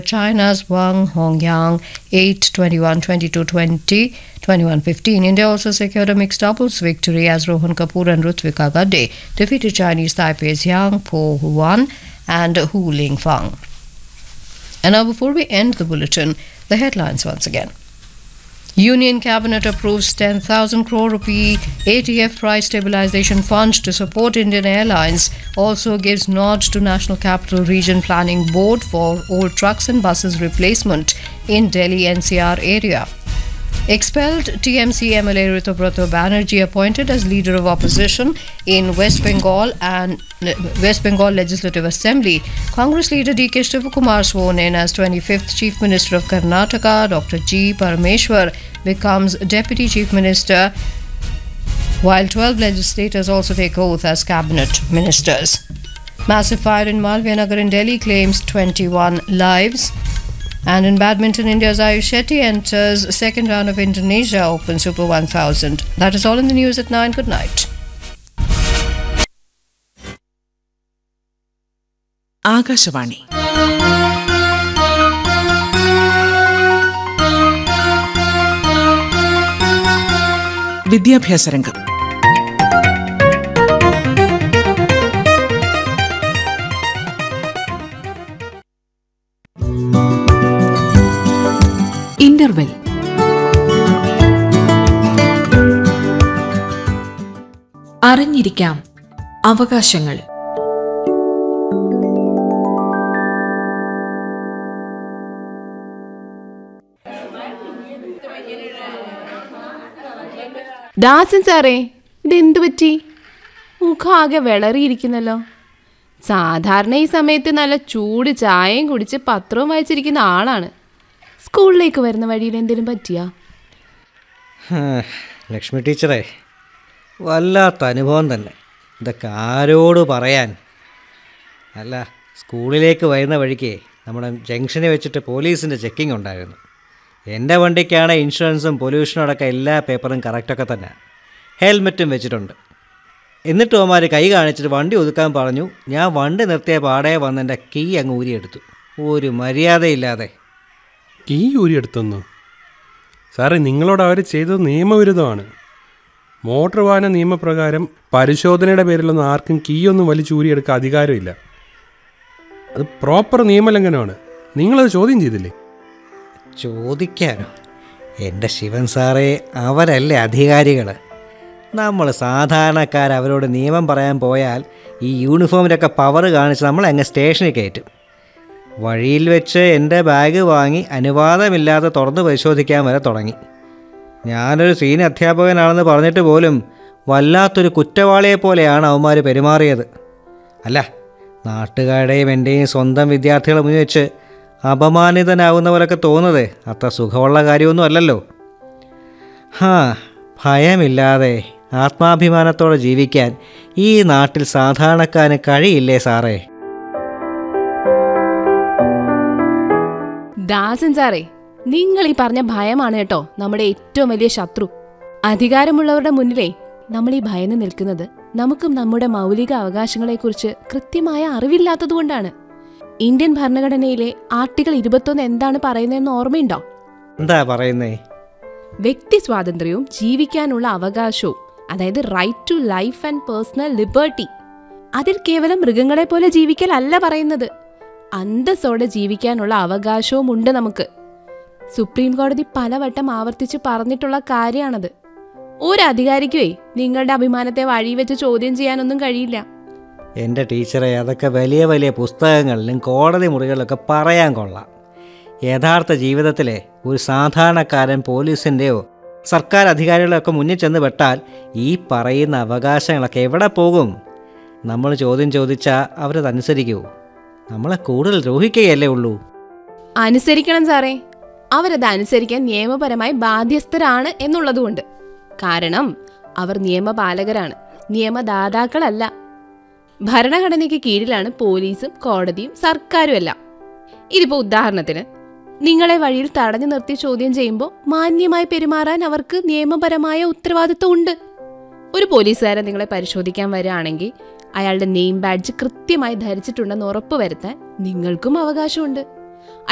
China's Wang Hongyang 8 21 22 20 21 15. India also secured a mixed doubles victory as Rohan Kapoor and Rutvika Gadde defeated Chinese Taipei's Yang Po Huan and Hu Lingfang. And now, before we end the bulletin, the headlines once again. Union Cabinet approves 10,000 crore rupee ATF price stabilization fund to support Indian Airlines. Also gives nod to National Capital Region Planning Board for old trucks and buses replacement in Delhi NCR area. Expelled TMC MLA Ritubrato Banerjee appointed as leader of opposition in West Bengal and West Bengal Legislative Assembly. Congress leader DK Shivakumar sworn in as 25th Chief Minister of Karnataka. Dr. G. Parameshwar becomes Deputy Chief Minister while 12 legislators also take oath as cabinet ministers. Massive fire in Malviya Nagar in Delhi claims 21 lives. And in badminton, India's Ayush Shetty enters second round of Indonesia Open Super 1000. That is all in the news at 9. Good night. Akashvani വിദ്യാഭ്യാസ രംഗം interval അറിഞ്ഞിരിക്കാം അവകാശങ്ങൾ ദാസൻ സാറേ ഇതെന്തു പറ്റി മുഖാകെ വിളറിയിരിക്കുന്നല്ലോ സാധാരണ ഈ സമയത്ത് നല്ല ചൂട് ചായയും കുടിച്ച് പത്രവും വായിച്ചിരിക്കുന്ന ആളാണ് സ്കൂളിലേക്ക് വരുന്ന വഴിയിൽ എന്തെങ്കിലും പറ്റിയാ ലക്ഷ്മി ടീച്ചറേ വല്ലാത്ത അനുഭവം തന്നെ ഇതൊക്കെ ആരോട് പറയാൻ അല്ല സ്കൂളിലേക്ക് വരുന്ന വഴിക്ക് നമ്മുടെ ജംഗ്ഷനിൽ വെച്ചിട്ട് പോലീസിൻ്റെ ചെക്കിംഗ് ഉണ്ടായിരുന്നു എൻ്റെ വണ്ടിക്കാണ് ഇൻഷുറൻസും പൊല്യൂഷനും അടക്കം എല്ലാ പേപ്പറും കറക്റ്റൊക്കെ തന്നെ ഹെൽമെറ്റും വെച്ചിട്ടുണ്ട് എന്നിട്ടും അവന്മാർ കൈ കാണിച്ചിട്ട് വണ്ടി ഒതുക്കാൻ പറഞ്ഞു ഞാൻ വണ്ടി നിർത്തിയ പാടെ വന്ന് എൻ്റെ കീ അങ്ങ് ഊരിയെടുത്തു ഒരു മര്യാദയില്ലാതെ കീ ഊരിയെടുത്തെന്നു സാറേ നിങ്ങളോട് അവർ ചെയ്തത് നിയമവിരുദ്ധമാണ് മോട്ടോർ വാഹന നിയമപ്രകാരം പരിശോധനയുടെ പേരിലൊന്നും ആർക്കും കീ ഒന്നും വലിച്ചൂരിയെടുക്കാൻ അധികാരമില്ല അത് പ്രോപ്പർ നിയമലംഘനമാണ് നിങ്ങളത് ചോദ്യം ചെയ്തില്ലേ ചോദിക്കാനോ എൻ്റെ ശിവൻ സാറേ അവരല്ലേ അധികാരികൾ നമ്മൾ സാധാരണക്കാർ അവരോട് നിയമം പറയാൻ പോയാൽ ഈ യൂണിഫോമിലൊക്കെ പവർ കാണിച്ച് നമ്മളെ അങ്ങ് സ്റ്റേഷനിൽ കയറ്റും വഴിയിൽ വെച്ച് എൻ്റെ ബാഗ് വാങ്ങി അനുവാദമില്ലാതെ തുറന്ന് പരിശോധിക്കാൻ വരെ തുടങ്ങി ഞാനൊരു സീനിയർ അധ്യാപകനാണെന്ന് പറഞ്ഞിട്ട് പോലും വല്ലാത്തൊരു കുറ്റവാളിയെ പോലെയാണ് അവന്മാർ പെരുമാറിയത് അല്ല നാട്ടുകാരുടെയും എൻ്റെയും സ്വന്തം വിദ്യാർത്ഥികളെ മുന്നിൽ വെച്ച് അപമാനിതനാകുന്ന പോലൊക്കെ തോന്നുന്നത് അത്ര സുഖമുള്ള കാര്യമൊന്നും അല്ലല്ലോ ഹാ ഭയമില്ലാതെ ആത്മാഭിമാനത്തോടെ ജീവിക്കാൻ ഈ നാട്ടിൽ സാധാരണക്കാരന് കഴിയില്ലേ സാറേ ദാസൻ സാറേ നിങ്ങൾ ഈ പറഞ്ഞ ഭയമാണ് കേട്ടോ നമ്മുടെ ഏറ്റവും വലിയ ശത്രു അധികാരമുള്ളവരുടെ മുന്നിലേ നമ്മൾ ഈ ഭയന്ന് നിൽക്കുന്നത് നമുക്കും നമ്മുടെ മൗലിക അവകാശങ്ങളെക്കുറിച്ച് കൃത്യമായ അറിവില്ലാത്തതുകൊണ്ടാണ് ഇന്ത്യൻ ഭരണഘടനയിലെ ആർട്ടിക്കിൾ ഇരുപത്തൊന്ന് എന്താണ് പറയുന്നതെന്ന് ഓർമ്മയുണ്ടോ എന്താ പറയുന്നേ വ്യക്തി സ്വാതന്ത്ര്യവും ജീവിക്കാനുള്ള അവകാശവും അതായത് right to life and personal liberty അതിൽ കേവലം മൃഗങ്ങളെ പോലെ ജീവിക്കലല്ല പറയുന്നത് അന്തസ്സോടെ ജീവിക്കാനുള്ള അവകാശവും ഉണ്ട് നമുക്ക് സുപ്രീം കോടതി പലവട്ടം ആവർത്തിച്ച് പറഞ്ഞിട്ടുള്ള കാര്യമാണത് ഒരു അധികാരിക്കുവേ നിങ്ങളുടെ അഭിമാനത്തെ വഴി വെച്ച് ചോദ്യം ചെയ്യാനൊന്നും കഴിയില്ല എൻ്റെ ടീച്ചറെ അതൊക്കെ വലിയ വലിയ പുസ്തകങ്ങളിലും കോടതി മുറികളിലൊക്കെ പറയാൻ കൊള്ളാം യഥാർത്ഥ ജീവിതത്തിലെ ഒരു സാധാരണക്കാരൻ പോലീസിൻ്റെയോ സർക്കാർ അധികാരികളൊക്കെ മുന്നിൽ ചെന്ന് പെട്ടാൽ ഈ പറയുന്ന അവകാശങ്ങളൊക്കെ എവിടെ പോകും നമ്മൾ ചോദ്യം ചോദിച്ചാൽ അവരതനുസരിക്കൂ നമ്മളെ കൂടുതൽ ദ്രോഹിക്കുകയല്ലേ ഉള്ളൂ അനുസരിക്കണം സാറേ അവരത് അനുസരിക്കാൻ നിയമപരമായി ബാധ്യസ്ഥരാണ് എന്നുള്ളതുകൊണ്ട് കാരണം അവർ നിയമപാലകരാണ് നിയമദാതാക്കളല്ല ഭരണഘടനയ്ക്ക് കീഴിലാണ് പോലീസും കോടതിയും സർക്കാരും എല്ലാം ഇതിപ്പോ ഉദാഹരണത്തിന് നിങ്ങളെ വഴിയിൽ തടഞ്ഞു നിർത്തി ചോദ്യം ചെയ്യുമ്പോൾ മാന്യമായി പെരുമാറാൻ അവർക്ക് നിയമപരമായ ഉത്തരവാദിത്വം ഉണ്ട് ഒരു പോലീസുകാരൻ നിങ്ങളെ പരിശോധിക്കാൻ വരികയാണെങ്കിൽ അയാളുടെ നെയിം ബാഡ്ജ് കൃത്യമായി ധരിച്ചിട്ടുണ്ടെന്ന് ഉറപ്പുവരുത്താൻ നിങ്ങൾക്കും അവകാശമുണ്ട്